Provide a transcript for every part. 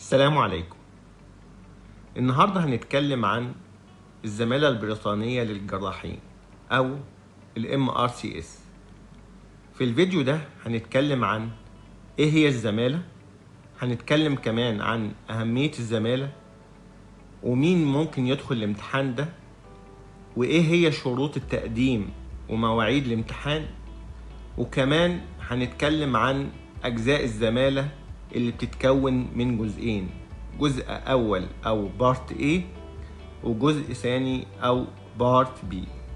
السلام عليكم النهاردة هنتكلم عن الزمالة البريطانية للجراحين أو ال MRCS في الفيديو ده هنتكلم عن إيه هي الزمالة هنتكلم كمان عن أهمية الزمالة ومين ممكن يدخل الامتحان ده وإيه هي شروط التقديم ومواعيد الامتحان وكمان هنتكلم عن أجزاء الزمالة اللي بتتكون من جزئين جزء أول أو بارت A وجزء ثاني أو بارت B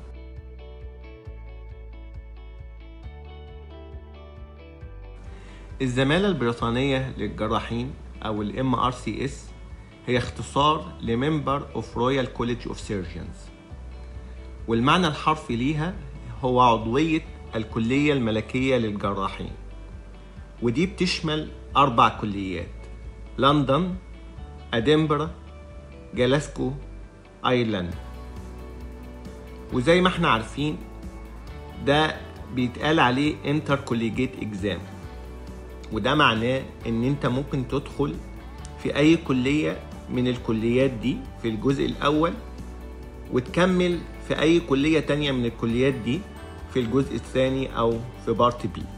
الزمالة البريطانية للجراحين أو ال MRCS هي اختصار لممبر اوف رويال كوليدج اوف سيرجنز والمعنى الحرفي ليها هو عضوية الكلية الملكية للجراحين ودي بتشمل أربع كليات لندن أدنبرا جلاسكو أيرلند وزي ما احنا عارفين ده بيتقال عليه انتر كوليجيت اكزام وده معناه ان انت ممكن تدخل في اي كلية من الكليات دي في الجزء الاول وتكمل في اي كلية تانية من الكليات دي في الجزء الثاني او في بارت بي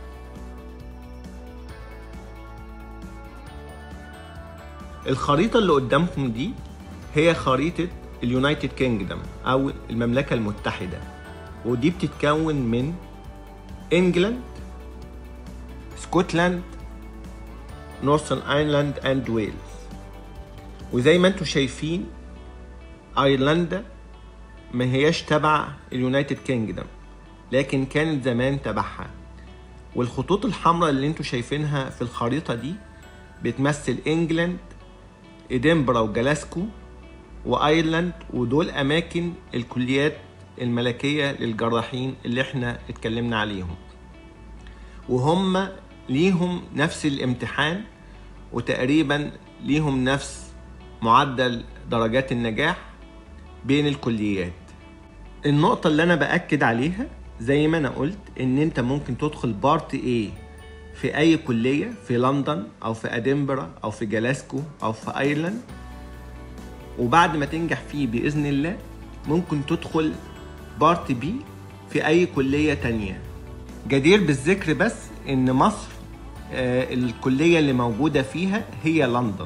الخريطة اللي قدامكم دي هي خريطة اليونايتد كينجدم أو المملكة المتحدة ودي بتتكون من انجلاند سكوتلاند نورثern ايرلاند اند ويلز وزي ما انتم شايفين ايرلندا ما هياش تبع اليونايتد كينجدم لكن كانت زمان تبعها والخطوط الحمراء اللي انتم شايفينها في الخريطة دي بتمثل انجلاند ادنبرا وجلاسكو وايرلاند ودول اماكن الكليات الملكيه للجراحين اللي احنا اتكلمنا عليهم وهم ليهم نفس الامتحان وتقريبا ليهم نفس معدل درجات النجاح بين الكليات النقطة اللي أنا بأكد عليها زي ما أنا قلت إن أنت ممكن تدخل بارت A في أي كلية في لندن أو في أدنبرا أو في جلاسكو أو في أيرلند وبعد ما تنجح فيه بإذن الله ممكن تدخل بارت بي في أي كلية تانية جدير بالذكر بس إن مصر آه الكلية اللي موجودة فيها هي لندن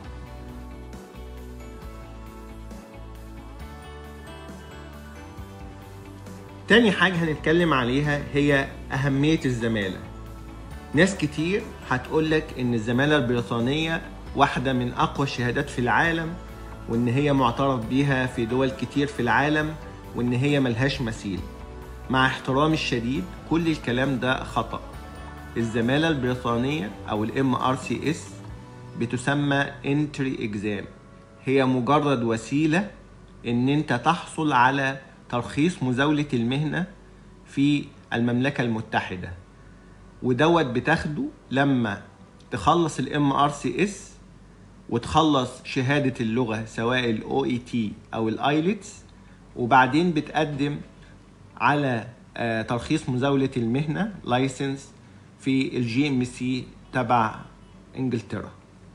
تاني حاجة هنتكلم عليها هي أهمية الزمالة ناس كتير هتقولك ان الزمالة البريطانية واحدة من اقوى الشهادات في العالم وان هي معترف بيها في دول كتير في العالم وان هي ملهاش مثيل مع احترامي الشديد كل الكلام ده خطأ الزمالة البريطانية او الام ار سي اس بتسمى انتري اكزام هي مجرد وسيلة ان انت تحصل على ترخيص مزاولة المهنة في المملكة المتحدة ودوت بتاخده لما تخلص الام ار سي اس وتخلص شهادة اللغة سواء الاو اي تي او الايلتس وبعدين بتقدم على ترخيص مزاولة المهنة لايسنس في الجي ام سي تبع انجلترا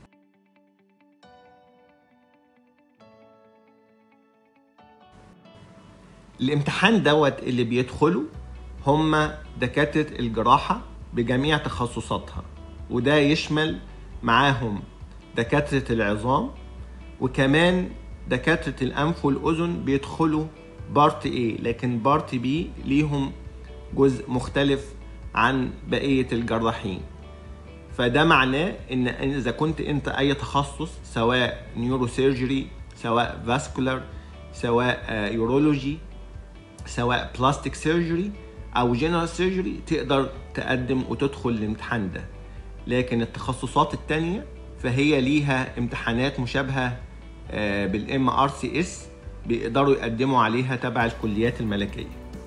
الامتحان دوت اللي بيدخلوا هم دكاترة الجراحة بجميع تخصصاتها وده يشمل معاهم دكاترة العظام وكمان دكاترة الأنف والأذن بيدخلوا بارت A لكن بارت B ليهم جزء مختلف عن بقية الجراحين فده معناه ان اذا كنت انت اي تخصص سواء نيورو سيرجري سواء فاسكولار سواء يورولوجي سواء بلاستيك سيرجري او جنرال سيرجري تقدر تقدم وتدخل الامتحان ده لكن التخصصات التانية فهي ليها امتحانات مشابهة بالام ار سي اس بيقدروا يقدموا عليها تبع الكليات الملكية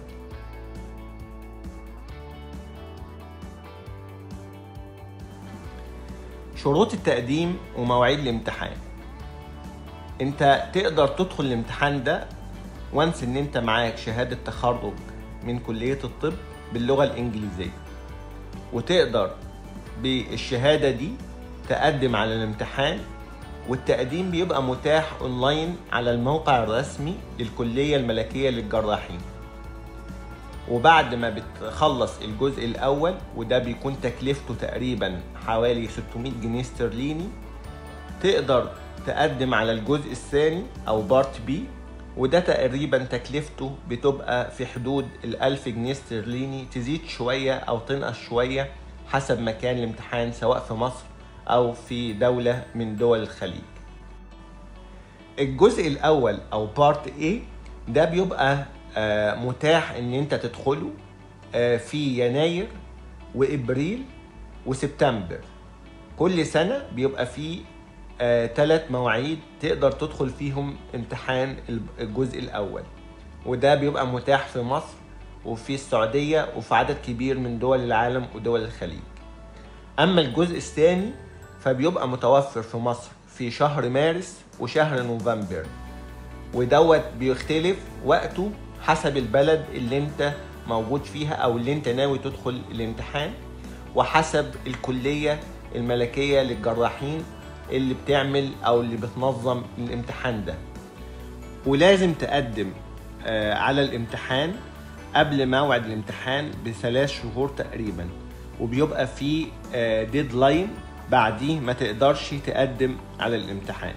شروط التقديم ومواعيد الامتحان انت تقدر تدخل الامتحان ده وانس ان انت معاك شهادة تخرج من كلية الطب باللغة الإنجليزية وتقدر بالشهادة دي تقدم على الامتحان والتقديم بيبقى متاح اونلاين على الموقع الرسمي للكلية الملكية للجراحين وبعد ما بتخلص الجزء الاول وده بيكون تكلفته تقريبا حوالي 600 جنيه استرليني تقدر تقدم على الجزء الثاني او بارت بي وده تقريبا تكلفته بتبقى في حدود الألف جنيه استرليني تزيد شوية أو تنقص شوية حسب مكان الامتحان سواء في مصر أو في دولة من دول الخليج الجزء الأول أو بارت A ده بيبقى آه، متاح ان انت تدخله آه، في يناير وابريل وسبتمبر كل سنة بيبقى فيه ثلاث مواعيد تقدر تدخل فيهم امتحان الجزء الأول وده بيبقى متاح في مصر وفي السعودية وفي عدد كبير من دول العالم ودول الخليج أما الجزء الثاني فبيبقى متوفر في مصر في شهر مارس وشهر نوفمبر ودوت بيختلف وقته حسب البلد اللي انت موجود فيها او اللي انت ناوي تدخل الامتحان وحسب الكلية الملكية للجراحين اللي بتعمل او اللي بتنظم الامتحان ده ولازم تقدم آه، على الامتحان قبل موعد الامتحان بثلاث شهور تقريبا وبيبقى في ديدلاين بعديه ما تقدرش تقدم على الامتحان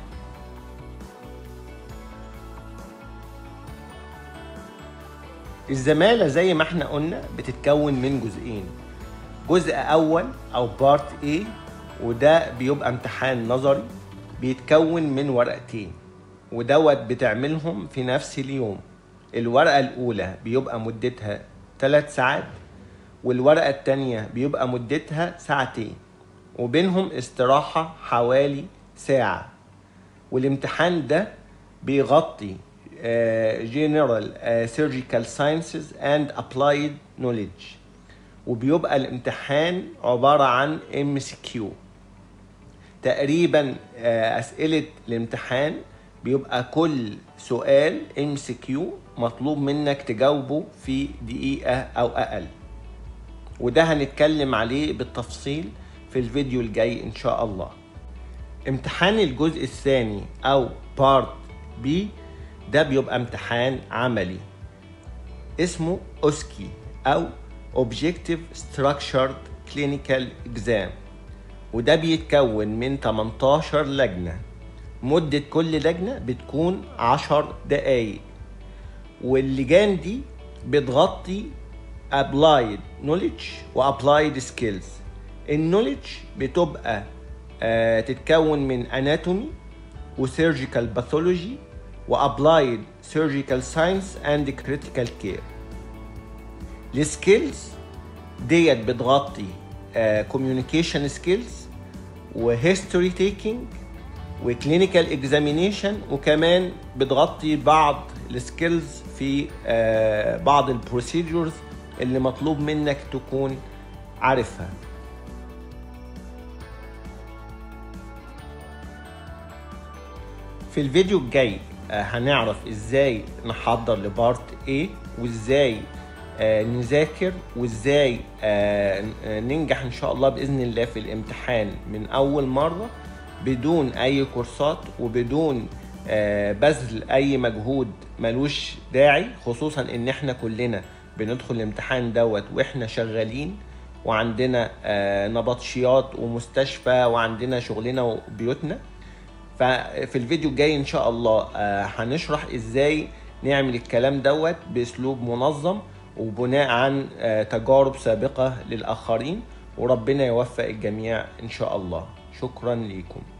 الزمالة زي ما احنا قلنا بتتكون من جزئين جزء أول أو بارت A وده بيبقى امتحان نظري بيتكون من ورقتين ودوت بتعملهم في نفس اليوم الورقة الأولى بيبقى مدتها 3 ساعات والورقة التانية بيبقى مدتها ساعتين وبينهم استراحة حوالي ساعة والامتحان ده بيغطي جنرال سيرجيكال ساينسز اند ابلايد نوليدج وبيبقى الامتحان عبارة عن ام سي كيو تقريبا آه، اسئلة الامتحان بيبقى كل سؤال ام سي كيو مطلوب منك تجاوبه في دقيقة او اقل وده هنتكلم عليه بالتفصيل في الفيديو الجاي ان شاء الله امتحان الجزء الثاني او بارت بي ده بيبقى امتحان عملي اسمه اوسكي او Objective Structured Clinical Exam وده بيتكون من 18 لجنة مدة كل لجنة بتكون 10 دقايق واللجان دي بتغطي applied knowledge و applied skills النوليدج بتبقى آه تتكون من anatomy و surgical pathology و applied surgical science and critical care السكيلز ديت بتغطي كوميونيكيشن سكيلز وهيستوري تيكينج وكلينيكال اكزامينيشن وكمان بتغطي بعض السكيلز في آه، بعض البروسيدورز اللي مطلوب منك تكون عارفها في الفيديو الجاي آه، هنعرف ازاي نحضر لبارت A وازاي آه، نذاكر وازاي آه، ننجح ان شاء الله باذن الله في الامتحان من اول مره بدون اي كورسات وبدون آه، بذل اي مجهود ملوش داعي خصوصا ان احنا كلنا بندخل الامتحان دوت واحنا شغالين وعندنا آه، نبطشيات ومستشفى وعندنا شغلنا وبيوتنا ففي الفيديو الجاي ان شاء الله آه، هنشرح ازاي نعمل الكلام دوت باسلوب منظم وبناء عن آه، تجارب سابقة للآخرين وربنا يوفق الجميع إن شاء الله شكرا لكم